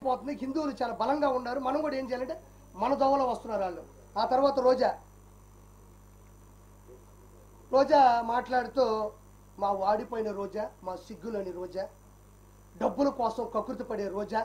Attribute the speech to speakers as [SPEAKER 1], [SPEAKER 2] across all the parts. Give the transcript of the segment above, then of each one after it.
[SPEAKER 1] పోతుంది హిందువులు చాలా బలంగా ఉన్నారు మనం కూడా ఏం చేయాలంటే మన దోవలో వస్తున్నారు వాళ్ళు ఆ తర్వాత రోజా రోజా మాట్లాడుతూ మా వాడిపోయిన రోజా మా సిగ్గులని రోజా డబ్బుల కోసం కకృతి పడే రోజా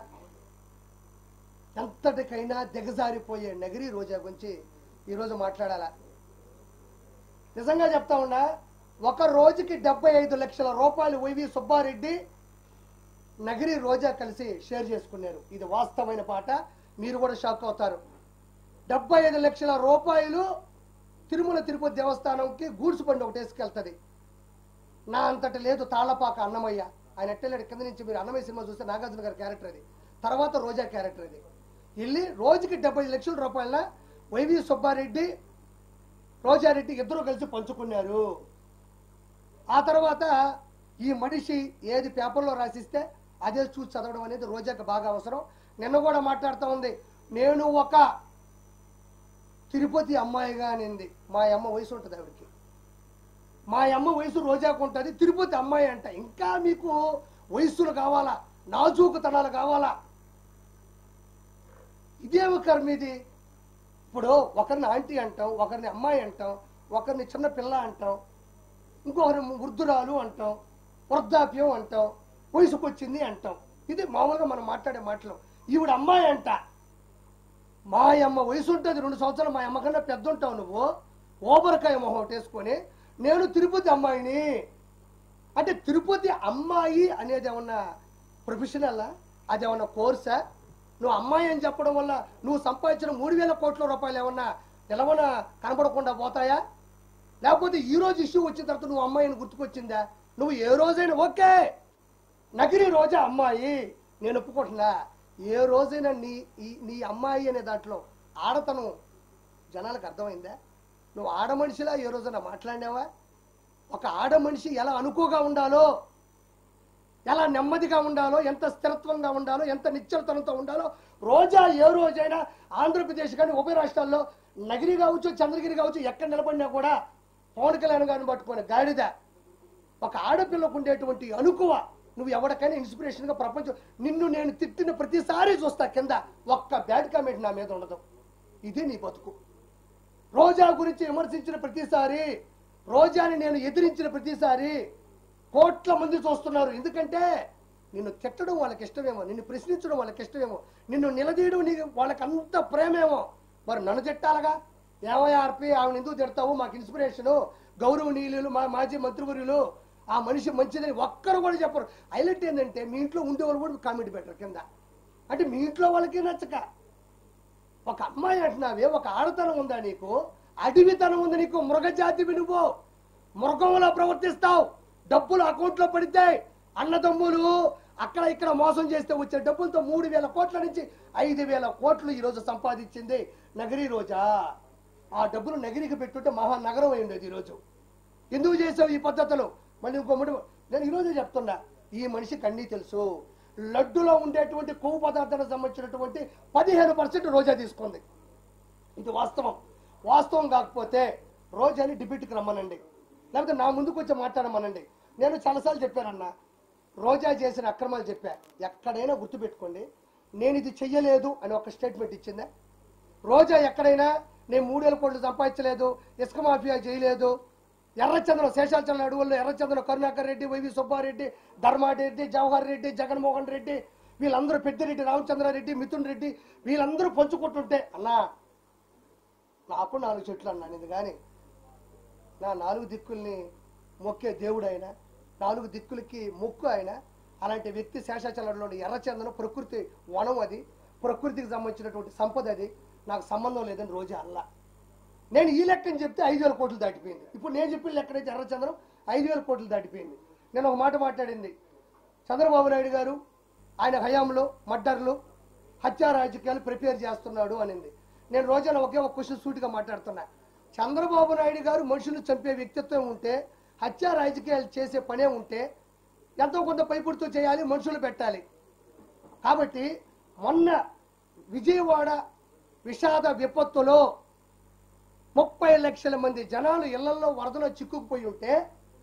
[SPEAKER 1] ఎంతటికైనా దిగజారిపోయే నగిరి రోజా గురించి ఈరోజు మాట్లాడాలా నిజంగా చెప్తా ఉన్నా ఒక రోజుకి డెబ్బై ఐదు లక్షల రూపాయలు వైవి సుబ్బారెడ్డి నగిరి రోజా కలిసి షేర్ చేసుకున్నారు ఇది వాస్తవమైన పాట మీరు కూడా షాక్ అవుతారు డెబ్బై ఐదు లక్షల రూపాయలు తిరుమల తిరుపతి దేవస్థానంకి గూడ్స్ బండి ఒకటి వేసుకెళ్తుంది నా అంతటి లేదు తాళ్లపాక అన్నమయ్య ఆయన ఎట్టలేడు కింద నుంచి మీరు అన్నమయ్య సినిమా చూస్తే నాగార్జున గారి క్యారెక్టర్ అది తర్వాత రోజా క్యారెక్టర్ అది వెళ్ళి రోజుకి డెబ్బై ఐదు లక్షల రూపాయల వైవి సుబ్బారెడ్డి రోజారెడ్డి ఇద్దరు కలిసి పంచుకున్నారు ఆ తర్వాత ఈ మనిషి ఏది పేపర్లో రాసిస్తే అదే చూసి చదవడం అనేది రోజాకి బాగా అవసరం నిన్న కూడా మాట్లాడుతూ ఉంది నేను ఒక తిరుపతి అమ్మాయిగా అనింది మా అమ్మ వయసు ఉంటుంది ఆవిడకి మా అమ్మ వయసు రోజాకు ఉంటుంది తిరుపతి అమ్మాయి అంట ఇంకా మీకు వయస్సులు కావాలా నాజూకుతనాలు కావాలా ఇదే ఒక మీది ఇప్పుడు ఒకరిని ఆంటీ అంటాం ఒకరిని అమ్మాయి అంటాం ఒకరిని చిన్న పిల్ల అంటాం ఇంకొకరి వృద్ధురాలు అంటాం వృద్ధాప్యం అంటాం వయసుకు వచ్చింది అంటాం ఇది మామూలుగా మనం మాట్లాడే మాటలు ఈవిడ అమ్మాయి అంట మా అమ్మ వయసు ఉంటుంది రెండు సంవత్సరాలు మా అమ్మ కన్నా పెద్ద ఉంటావు నువ్వు ఓబరకాయ మొహం ఒకటి వేసుకొని నేను తిరుపతి అమ్మాయిని అంటే తిరుపతి అమ్మాయి అనేది ఏమన్నా ప్రొఫెషనల్ అది ఏమన్నా కోర్సా నువ్వు అమ్మాయి అని చెప్పడం వల్ల నువ్వు సంపాదించిన మూడు వేల కోట్ల రూపాయలు ఏమన్నా నిలవన కనబడకుండా పోతాయా లేకపోతే ఈ రోజు ఇష్యూ వచ్చిన తర్వాత నువ్వు అమ్మాయిని గుర్తుకొచ్చిందా నువ్వు ఏ రోజైనా ఓకే నగిరి రోజా అమ్మాయి నేను ఒప్పుకుంటున్నా ఏ రోజైనా నీ ఈ నీ అమ్మాయి అనే దాంట్లో ఆడతనం జనాలకు అర్థమైందా నువ్వు ఆడ మనిషిలా ఏ రోజైనా మాట్లాడినావా ఒక ఆడ మనిషి ఎలా అనుకోగా ఉండాలో ఎలా నెమ్మదిగా ఉండాలో ఎంత స్థిరత్వంగా ఉండాలో ఎంత నిశ్చలతనంతో ఉండాలో రోజా ఏ రోజైనా ఆంధ్రప్రదేశ్ కానీ ఉభయ రాష్ట్రాల్లో నగిరి కావచ్చు చంద్రగిరి కావచ్చు ఎక్కడ నిలబడినా కూడా పవన్ కళ్యాణ్ గారిని పట్టుకొని గాడిద ఒక ఆడపిల్లకు ఉండేటువంటి అనుకువ నువ్వు ఎవరికైనా ఇన్స్పిరేషన్గా ప్రపంచం నిన్ను నేను తిట్టిన ప్రతిసారి చూస్తా కింద ఒక్క బ్యాడ్ కామెంట్ నా మీద ఉండదు ఇది నీ బతుకు రోజా గురించి విమర్శించిన ప్రతిసారి రోజాని నేను ఎదిరించిన ప్రతిసారి కోట్ల మంది చూస్తున్నారు ఎందుకంటే నిన్ను తిట్టడం వాళ్ళకి ఇష్టమేమో నిన్ను ప్రశ్నించడం వాళ్ళకి ఇష్టమేమో నిన్ను నిలదీయడం నీ వాళ్ళకి అంత ప్రేమేమో మరి నన్ను తిట్టాలగా ఏవైఆర్పి ఆమెను ఎందుకు తిడతావు మాకు ఇన్స్పిరేషను గౌరవనీయులు మా మాజీ మంత్రివర్యులు ఆ మనిషి మంచిదని ఒక్కరు కూడా చెప్పరు హైలైట్ ఏంటంటే మీ ఇంట్లో ఉండేవాళ్ళు కూడా కామెంట్ పెట్టరు కింద అంటే మీ ఇంట్లో వాళ్ళకి నచ్చక ఒక అమ్మాయి అంటున్నావే ఒక ఆడతనం ఉందా నీకు అడవితనం ఉంది నీకు మృగజాతివి నువ్వు మృగంలో ప్రవర్తిస్తావు డబ్బులు అకౌంట్లో పడితే అన్నదమ్ములు అక్కడ ఇక్కడ మోసం చేస్తే వచ్చే డబ్బులతో మూడు వేల కోట్ల నుంచి ఐదు వేల కోట్లు ఈ రోజు సంపాదించింది నగరి రోజా ఆ డబ్బులు నగిరికి పెట్టుంటే మహానగరం అయి ఉండేది ఈరోజు ఎందుకు చేసావు ఈ పద్ధతులు మళ్ళీ ఇంకో ముడి నేను ఈరోజే చెప్తున్నా ఈ మనిషికి అన్నీ తెలుసు లడ్డులో ఉండేటువంటి కొవ్వు పదార్థానికి సంబంధించినటువంటి పదిహేను పర్సెంట్ రోజా తీసుకుంది ఇది వాస్తవం వాస్తవం కాకపోతే రోజాని డిబేట్కి రమ్మనండి లేకపోతే నా ముందుకు వచ్చి మాట్లాడమనండి నేను చాలాసార్లు చెప్పానన్నా రోజా చేసిన అక్రమాలు చెప్పా ఎక్కడైనా గుర్తుపెట్టుకోండి నేను ఇది చెయ్యలేదు అని ఒక స్టేట్మెంట్ ఇచ్చిందా రోజా ఎక్కడైనా నేను మూడేళ్ళ కోట్లు సంపాదించలేదు ఇసుక మాఫియా చేయలేదు ఎర్రచంద్రం శేషాచలం అడవుల్లో ఎర్రచంద్రం కరుణాకర్ రెడ్డి వైవి సుబ్బారెడ్డి ధర్మారెడ్డి జవహర్ రెడ్డి జగన్మోహన్ రెడ్డి వీళ్ళందరూ పెద్దిరెడ్డి రామచంద్రారెడ్డి మిథున్ రెడ్డి వీళ్ళందరూ పంచుకుంటుంటే అన్నా నాకు నాలుగు చెట్లు అన్నాను ఇది కానీ నా నాలుగు దిక్కుల్ని మొక్కే దేవుడు ఆయన నాలుగు దిక్కులకి మొక్కు ఆయన అలాంటి వ్యక్తి శేషాచలంలోని ఎర్రచందనం ప్రకృతి వనం అది ప్రకృతికి సంబంధించినటువంటి సంపద అది నాకు సంబంధం లేదని రోజే అల్లా నేను ఈ లెక్కని చెప్తే ఐదు వేల కోట్లు దాటిపోయింది ఇప్పుడు నేను చెప్పిన లెక్కనైతే ఎర్రచంద్రం ఐదు వేల కోట్లు దాటిపోయింది నేను ఒక మాట మాట్లాడింది చంద్రబాబు నాయుడు గారు ఆయన హయాంలో మర్డర్లు హత్యా రాజకీయాలు ప్రిపేర్ చేస్తున్నాడు అనింది నేను రోజున ఒకే ఒక క్వశ్చన్ సూటిగా మాట్లాడుతున్నా చంద్రబాబు నాయుడు గారు మనుషులు చంపే వ్యక్తిత్వం ఉంటే హత్యా రాజకీయాలు చేసే పనే ఉంటే ఎంతో కొంత పైపుడితో చేయాలి మనుషులు పెట్టాలి కాబట్టి మొన్న విజయవాడ విషాద విపత్తులో ముప్పై లక్షల మంది జనాలు ఇళ్లలో వరదలో చిక్కుకుపోయి ఉంటే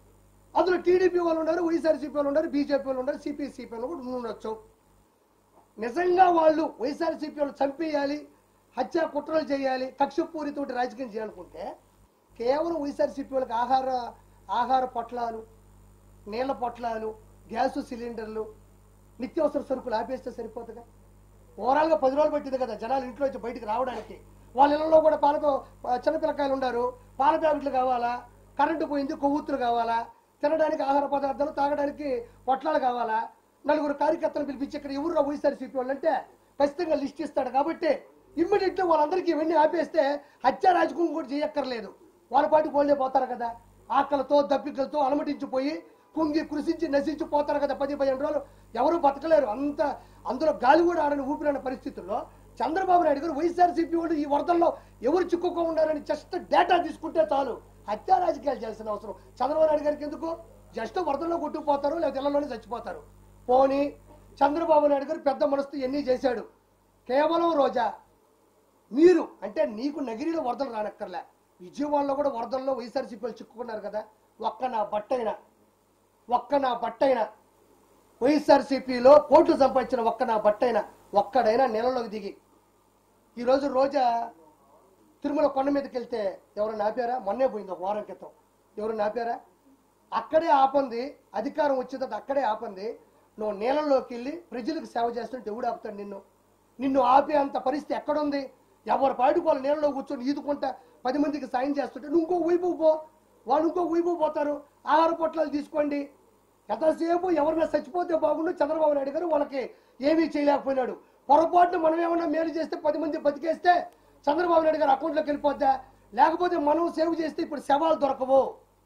[SPEAKER 1] అందులో టీడీపీ వాళ్ళు ఉన్నారు వైఎస్ఆర్సీపీ వాళ్ళు ఉన్నారు బీజేపీ వాళ్ళు ఉన్నారు సిపిసిపి వాళ్ళు కూడా ఉండొచ్చు నిజంగా వాళ్ళు వైఎస్ఆర్సీపీ వాళ్ళు చంపేయాలి హత్య కుట్రలు చేయాలి కక్షపూరితోటి రాజకీయం చేయాలనుకుంటే కేవలం వైఎస్ఆర్సీపీ వాళ్ళకి ఆహార ఆహార పొట్లాలు నీళ్ళ పొట్లాలు గ్యాసు సిలిండర్లు నిత్యావసర సరుకులు ఆపేస్తే సరిపోతుందా ఓవరాల్గా పది రోజులు పట్టింది కదా జనాలు ఇంట్లో వచ్చి బయటికి రావడానికి వాళ్ళ ఇళ్లలో కూడా పాలతో చిన్నపిల్లకాయలు ఉన్నారు పాల ప్యాకెట్లు కావాలా కరెంటు పోయింది కొవ్వొత్తులు కావాలా తినడానికి ఆహార పదార్థాలు తాగడానికి పొట్లాలు కావాలా నలుగురు కార్యకర్తలు పిలిపించి ఇక్కడ ఎవరు వైఎస్ఆర్సీపీ వాళ్ళు అంటే ఖచ్చితంగా లిస్ట్ ఇస్తాడు కాబట్టి ఇమ్మీడియట్గా వాళ్ళందరికీ ఇవన్నీ ఆపేస్తే హత్య రాజకీయం కూడా చేయక్కర్లేదు వాళ్ళ పాటికి వాళ్ళే పోతారు కదా ఆకలితో దప్పికలతో అలమటించిపోయి కుంగి కృషించి నశించి పోతారు కదా పది పదిహేను రోజులు ఎవరు బతకలేరు అంత అందులో గాలి కూడా ఆడని ఊపిరాని పరిస్థితుల్లో చంద్రబాబు నాయుడు గారు వైఎస్ఆర్సీపీ వాళ్ళు ఈ వరదల్లో ఎవరు చిక్కుకో ఉండాలని జస్ట్ డేటా తీసుకుంటే చాలు హత్యా రాజకీయాలు చేయాల్సిన అవసరం చంద్రబాబు నాయుడు గారికి ఎందుకు జస్ట్ వరదల్లో కొట్టుకుపోతారు లేదా ఇళ్లలోనే చచ్చిపోతారు పోనీ చంద్రబాబు నాయుడు గారు పెద్ద మనసుతో ఎన్ని చేశాడు కేవలం రోజా మీరు అంటే నీకు నగిరిలో వరదలు రానక్కర్లే విజయవాడలో కూడా వరదల్లో వైఎస్ఆర్సీపీ వాళ్ళు చిక్కుకున్నారు కదా ఒక్క నా బట్టైనా ఒక్క నా బట్టైనా వైఎస్ఆర్సీపీలో కోట్లు సంపాదించిన ఒక్క నా బట్టైనా ఒక్కడైనా నెలలోకి దిగి ఈరోజు రోజా తిరుమల కొండ మీదకి వెళ్తే ఎవరైనా ఆపారా మొన్నే పోయింది ఒక వారం క్రితం ఎవరైనా ఆపారా అక్కడే ఆపంది అధికారం వచ్చిన తర్వాత అక్కడే ఆపంది నువ్వు నీళ్ళలోకి వెళ్ళి ప్రజలకు సేవ చేస్తుంటే ఎవడు ఆపుతాడు నిన్ను నిన్ను ఆపే అంత పరిస్థితి ఎక్కడుంది ఎవరి పాటికి వాళ్ళు నీళ్ళలో కూర్చొని ఈదుకుంటా పది మందికి సాయం చేస్తుంటే నువ్వు ఇంకో ఊయిపు పో వాళ్ళు ఇంకో ఊయిపు పోతారు ఆహార పొట్లాలు తీసుకోండి ఎంతసేపు ఎవరైనా చచ్చిపోతే బాగుండు చంద్రబాబు నాయుడు గారు వాళ్ళకి ఏమీ చేయలేకపోయినాడు పొరపాటున మనం ఏమన్నా మేలు చేస్తే పది మంది బతికేస్తే చంద్రబాబు నాయుడు గారు అకౌంట్లోకి వెళ్ళిపోద్దా లేకపోతే మనం సేవ్ చేస్తే ఇప్పుడు శవాలు దొరకవు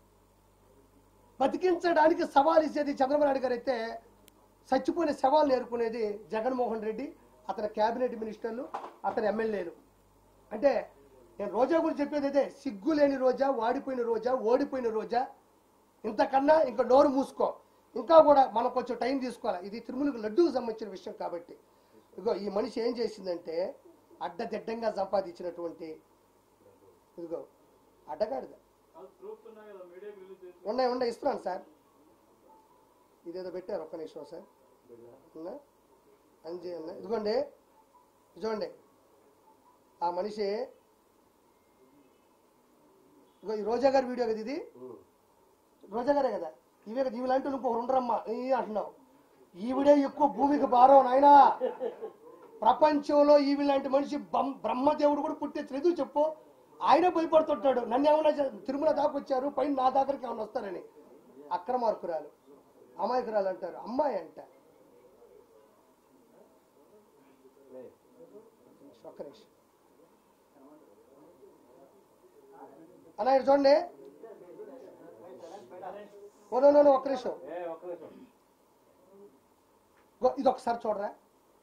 [SPEAKER 1] బతికించడానికి సవాల్ ఇచ్చేది చంద్రబాబు నాయుడు గారు అయితే చచ్చిపోయిన శవాలు నేర్పుకునేది జగన్మోహన్ రెడ్డి అతని కేబినెట్ మినిస్టర్లు అతని ఎమ్మెల్యేలు అంటే నేను రోజా గురించి చెప్పేది అయితే సిగ్గు లేని రోజా వాడిపోయిన రోజా ఓడిపోయిన రోజా ఇంతకన్నా ఇంకా నోరు మూసుకో ఇంకా కూడా మనం కొంచెం టైం తీసుకోవాలి ఇది తిరుమలకు లడ్డూకు సంబంధించిన విషయం కాబట్టి ఇదిగో ఈ మనిషి ఏం చేసిందంటే అడ్డదిడ్డంగా సంపాదించినటువంటి ఇదిగో అడ్డగాడిద ఉన్నాయి ఉన్నాయి ఇస్తున్నాను సార్ ఇదేదో పెట్టారు ఒక్క నిమిషం సార్ ఉందా అంజీ అన్న ఇదిగోండి చూడండి ఆ మనిషి ఇదిగో ఈ రోజా గారి వీడియో కదా ఇది రోజా గారే కదా ఇవే కదా ఇవి లాంటి ఇంకొకరు ఉండరమ్మా ఈ అంటున్నావు ఈవిడే ఎక్కువ భూమికి భారం నాయనా ప్రపంచంలో ఈవి లాంటి మనిషి బం- బ్రహ్మదేవుడు కూడా పుట్టించిన ఎదురు చెప్పు ఆయన భయపడుతుంటాడు నన్ను ఏమన్నా చే- తిరుమల దాకా వచ్చారు పైన నా దగ్గరికి ఏమన్నా వస్తారని అక్రమార్కురాలు అమాయకురాలు అంటారు అమ్మాయి అంట ఒక్క నిమిషం అన్న ఇటు చూడండి ఓ నో, నో, నో, ఒక్క నిమిషం గో, ఇది ఒకసారి చూడరా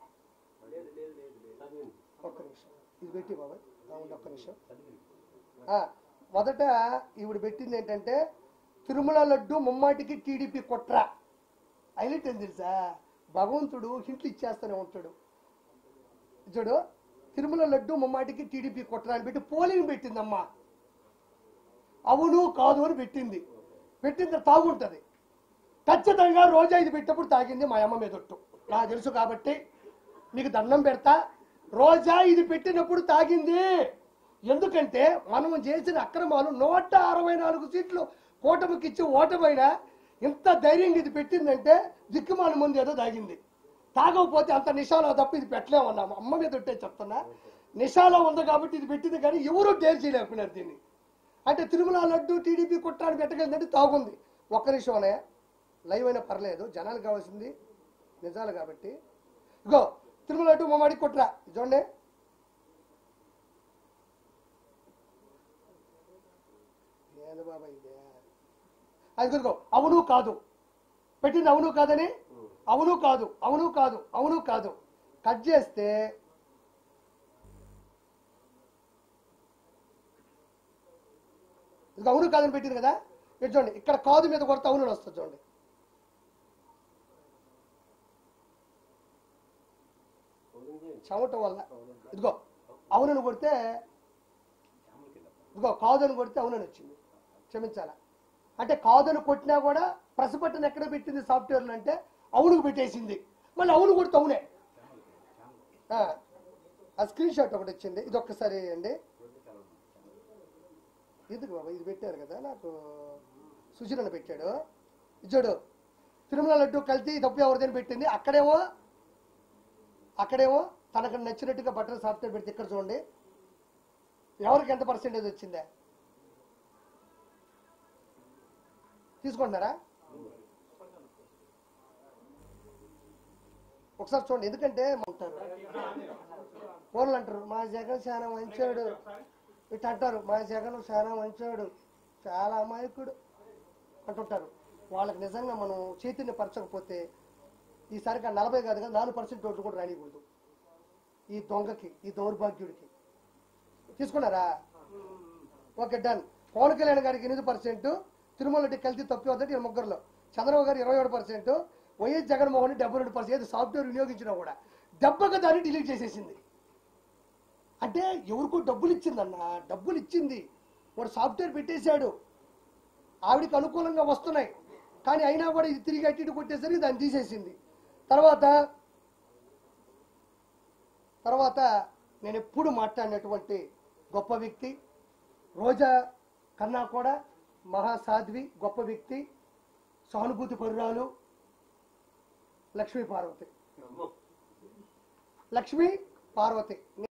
[SPEAKER 1] ఒక్క నిమిషం ఇది పెట్టి బాబాయ్ అవును ఒక్క నిమిషం ఆ, మొదట ఈవిడ పెట్టింది ఏంటంటే తిరుమల లడ్డు ముమ్మాటికి టీడీపీ కుట్ర హైలైట్ ఏం తెలుసా భగవంతుడు హింట్లు ఇచ్చేస్తూనే ఉంటాడు చూడు తిరుమల లడ్డు ముమ్మాటికి టీడీపీ కుట్ర అని పెట్టి పోలింగ్ పెట్టిందమ్మా అవును కాదు అని పెట్టింది పెట్టింది తాగుంటది ఖచ్చితంగా రోజా ఇది పెట్టినప్పుడు తాగింది మా అమ్మ మీదొట్టు నాకు తెలుసు కాబట్టి మీకు దండం పెడతా రోజా ఇది పెట్టినప్పుడు తాగింది ఎందుకంటే మనం చేసిన అక్రమాలు నూట అరవై నాలుగు సీట్లు కూటమికి ఇచ్చి ఓటమైన ఇంత ధైర్యంగా ఇది పెట్టిందంటే దిక్కుమాల ముందు ఏదో తాగింది తాగకపోతే అంత నిషాలో తప్ప ఇది పెట్టలేమన్నాము అమ్మ మీద ఉంటే చెప్తున్నా నిషాలో ఉంది కాబట్టి ఇది పెట్టింది కానీ ఎవరూ డేర్ చేయలేకపోయినారు దీన్ని అంటే తిరుమల లడ్డు టీడీపీ కుట్రాన్ని పెట్టగలిందంటే తాగుంది ఒక్క నిమిషంనే లైవ్ అయినా పర్లేదు జనాలు కావాల్సింది నిజాలు కాబట్టి ఇగో తిరుమల లడ్డు మమ్మడి కుట్ర ఇది చూడండి ఏంది బాబా ఇదే అది ఇదిగో అవును కాదు పెట్టింది అవును కాదని అవును కాదు అవును కాదు అవును కాదు కట్ చేస్తే ఇది అవును కాదని పెట్టింది కదా ఇటు చూడండి ఇక్కడ కాదు మీద కొడితే అవును అని వస్తుంది చూడండి చెమట వల్ల ఇదిగో అవునని కొడితే ఇదిగో కాదని కొడితే అవునని వచ్చింది క్షమించాలా అంటే కాదని కొట్టినా కూడా ప్రెస్ బటన్ ఎక్కడ పెట్టింది సాఫ్ట్వేర్లు అంటే అవునుకు పెట్టేసింది మళ్ళీ అవును కొడితే అవునే ఆ, ఆ స్క్రీన్ షాట్ ఒకటి వచ్చింది ఇది ఒక్కసారి అండి ఎందుకు బాబా ఇది పెట్టారు కదా నాకు సుశీలన పెట్టాడు ఇది చూడు తిరుమల లడ్డు కల్తీ తప్పు ఎవరిదని పెట్టింది అక్కడేమో అక్కడేమో తనకు నచ్చినట్టుగా బట్టలు సాఫ్ట్వేర్ పెడితే ఇక్కడ చూడండి ఎవరికి ఎంత పర్సెంటేజ్ వచ్చిందా తీసుకుంటున్నారా ఒకసారి చూడండి ఎందుకంటే ఉంటారు ఫోన్లు అంటారు మా జగన్ చాలా మంచోడు ఇట్లా అంటారు మా జగన్ చాలా మంచోడు చాలా అమాయకుడు అంటుంటారు వాళ్ళకి నిజంగా మనం చైతన్య పరచకపోతే ఈసారికి ఆ నలభై కాదు కదా నాలుగు పర్సెంట్ ఓట్లు కూడా రానికూడదు ఈ దొంగకి ఈ దౌర్భాగ్యుడికి తీసుకున్నారా ఓకే డన్ పవన్ కళ్యాణ్ గారికి ఎనిమిది పర్సెంట్ తిరుమల రెడ్డి కలిసి తప్పి వద్దంటే ఈ ముగ్గురులో చంద్రబాబు గారు ఇరవై ఏడు పర్సెంట్ వైఎస్ జగన్మోహన్ రెడ్డి డెబ్బై రెండు పర్సెంట్ ఏది సాఫ్ట్వేర్ వినియోగించినా కూడా దెబ్బగా దాన్ని డిలీట్ చేసేసింది అంటే ఎవరికో డబ్బులు ఇచ్చిందన్న డబ్బులు ఇచ్చింది వాడు సాఫ్ట్వేర్ పెట్టేశాడు ఆవిడికి అనుకూలంగా వస్తున్నాయి కానీ అయినా కూడా ఇది తిరిగి అట్టి ఇటు కొట్టేసరికి దాన్ని తీసేసింది తర్వాత తర్వాత నేను ఎప్పుడు మాట్లాడినటువంటి గొప్ప వ్యక్తి రోజా కన్నా కూడా మహాసాధ్వి గొప్ప వ్యక్తి సానుభూతి పరురాలు లక్ష్మీ పార్వతి లక్ష్మీ పార్వతి